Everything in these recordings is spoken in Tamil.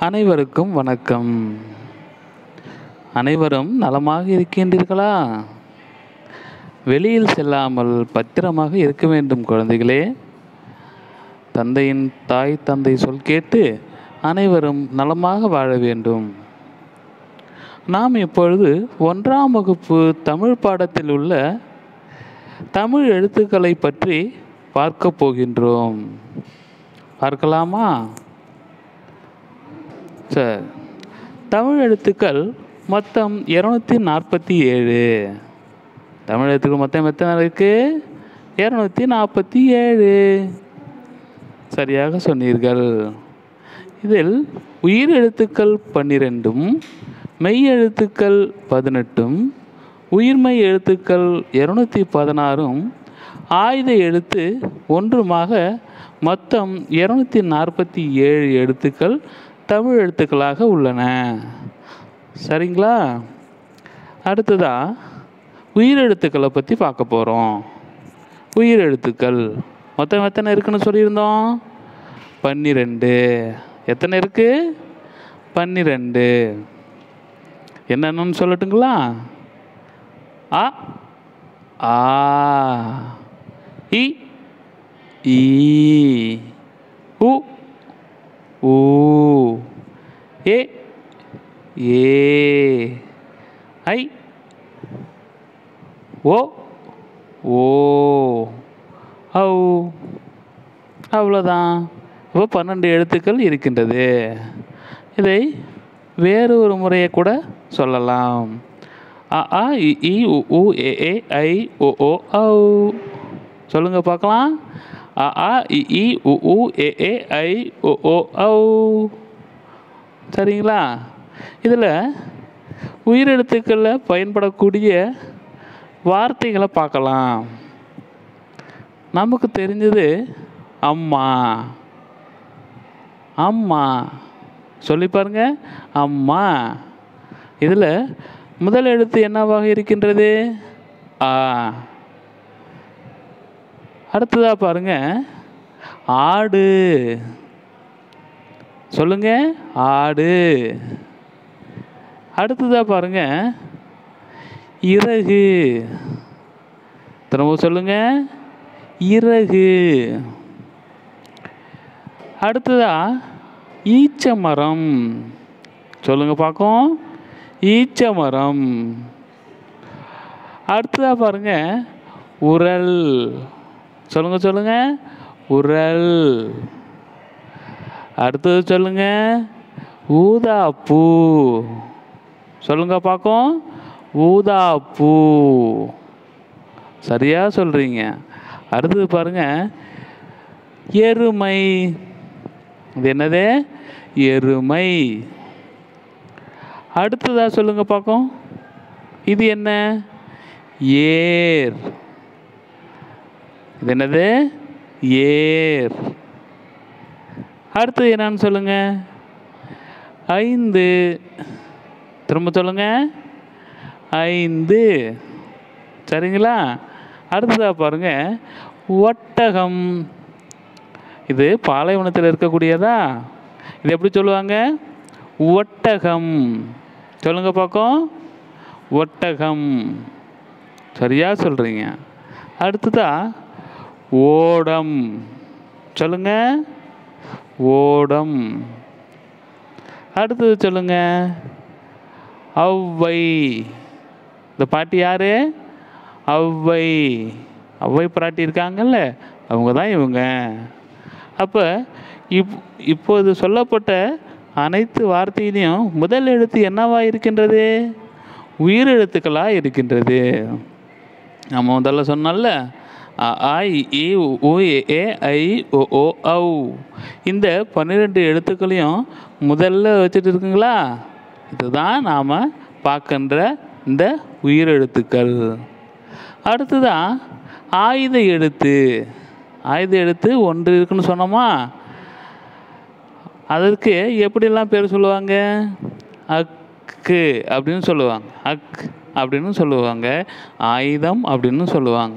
அனைவருக்கும் வணக்கம் அனைவரும் நலமாக இருக்கின்றீர்களா வெளியில் செல்லாமல் பத்திரமாக இருக்க வேண்டும் குழந்தைகளே தந்தையின் தாய் தந்தை சொல் கேட்டு அனைவரும் நலமாக வாழ வேண்டும் நாம் இப்பொழுது ஒன்றாம் வகுப்பு தமிழ் பாடத்தில் உள்ள தமிழ் எழுத்துக்களை பற்றி பார்க்க போகின்றோம் பார்க்கலாமா சரி தமிழ் எழுத்துக்கள் மொத்தம் இரநூத்தி நாற்பத்தி ஏழு தமிழ் எழுத்துக்கள் மொத்தம் எத்தனை இருக்கு இரநூத்தி நாற்பத்தி ஏழு சரியாக சொன்னீர்கள் இதில் உயிர் எழுத்துக்கள் பன்னிரெண்டும் மெய் எழுத்துக்கள் பதினெட்டும் உயிர்மெய் எழுத்துக்கள் இரநூத்தி பதினாறும் ஆயுத எழுத்து ஒன்றுமாக மொத்தம் இரநூத்தி நாற்பத்தி ஏழு எழுத்துக்கள் தமிழ் எழுத்துக்களாக உள்ளன சரிங்களா அடுத்ததா உயிர் எழுத்துக்களை பற்றி பார்க்க போகிறோம் உயிர் எழுத்துக்கள் மொத்தம் எத்தனை இருக்குன்னு சொல்லியிருந்தோம் பன்னிரெண்டு எத்தனை இருக்கு பன்னிரெண்டு என்னென்னு சொல்லட்டுங்களா அ ஆ இ ஈ உ ஊ ஏ ஏ ஐ ஓ ஓ ஔ அவ்வளோதான் இப்போ பன்னெண்டு எழுத்துக்கள் இருக்கின்றது இதை வேறு ஒரு முறையை கூட சொல்லலாம் அ ஆ இ ஈ உ ஊ ஏ ஏ ஐ ஓ ஓ ஔ சொல்லுங்க பார்க்கலாம் அ ஆ இ ஈ உ ஊ ஏ ஏ ஐ ஓ ஓ ஔ சரிங்களா இதில் உயிரெழுத்துக்களில் பயன்படக்கூடிய வார்த்தைகளை பார்க்கலாம் நமக்கு தெரிஞ்சது அம்மா அம்மா சொல்லி பாருங்க அம்மா இதில் முதல் எழுத்து என்னவாக இருக்கின்றது ஆ அடுத்ததா பாருங்க ஆடு சொல்லுங்க ஆடு அடுத்ததா பாருங்க இறகு திரும்ப சொல்லுங்க இறகு அடுத்ததா ஈச்ச மரம் சொல்லுங்க பார்க்கும் ஈச்ச மரம் அடுத்ததா பாருங்க உரல் சொல்லுங்க சொல்லுங்க உரல் அடுத்தது சொல்லுங்க ஊதாப்பூ சொல்லுங்க பார்க்கும் ஊதாப்பூ சரியா சொல்றீங்க அடுத்தது பாருங்க எருமை இது என்னது எருமை அடுத்ததா சொல்லுங்க பார்க்கும் இது என்ன ஏர் இது என்னது ஏர் அடுத்தது என்னன்னு சொல்லுங்க ஐந்து திரும்ப சொல்லுங்க ஐந்து சரிங்களா அடுத்ததா பாருங்க ஒட்டகம் இது பாலைவனத்தில் இருக்கக்கூடியதா இது எப்படி சொல்லுவாங்க ஒட்டகம் சொல்லுங்க பார்க்கும் ஒட்டகம் சரியா சொல்றீங்க அடுத்ததா ஓடம் சொல்லுங்க ஓடம் அடுத்தது சொல்லுங்க ஔவை இந்த பாட்டி யாரு ஔவை ஔவை பிராட்டி இருக்காங்கல்ல அவங்க தான் இவங்க அப்போ இப் இப்போது சொல்லப்பட்ட அனைத்து வார்த்தையிலையும் முதல் எழுத்து என்னவா இருக்கின்றது உயிர் எழுத்துக்களாக இருக்கின்றது நம்ம முதல்ல சொன்னோம்ல அ ஆ இ ஈ உ ஊ ஏ ஏ ஐ ஓ ஓ ஔ இந்த பன்னிரெண்டு எழுத்துக்களையும் முதல்ல வச்சுட்டு இருக்குங்களா இதுதான் நாம் பார்க்கின்ற இந்த உயிர் எழுத்துக்கள் அடுத்ததான் ஆயுத எழுத்து ஆயுத எழுத்து ஒன்று இருக்குன்னு சொன்னோமா அதற்கு எப்படிலாம் பேர் சொல்லுவாங்க அக்கு அப்படின்னு சொல்லுவாங்க அக் அப்படின்னு சொல்லுவாங்க ஆயுதம் அப்படின்னு சொல்லுவாங்க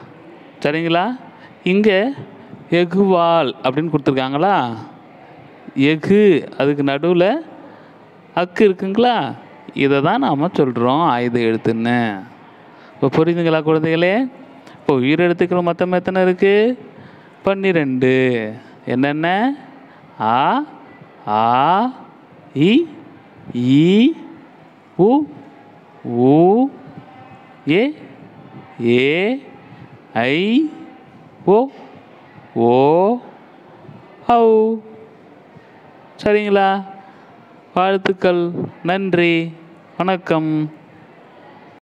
சரிங்களா இங்கே எகுவால் அப்படின்னு கொடுத்துருக்காங்களா எஃகு அதுக்கு நடுவில் அக்கு இருக்குங்களா இதை தான் நாம் சொல்கிறோம் ஆயுத எழுத்துன்னு இப்போ புரியுதுங்களா குழந்தைகளே இப்போ உயிரெழுத்துக்கள் மொத்தம் எத்தனை இருக்குது பன்னிரெண்டு என்னென்ன ஆ ஆ இ ஈ உ ஊ ஏ ஏ ஐ ஓ ஓ ஔ சரிங்களா வாழ்த்துக்கள் நன்றி வணக்கம்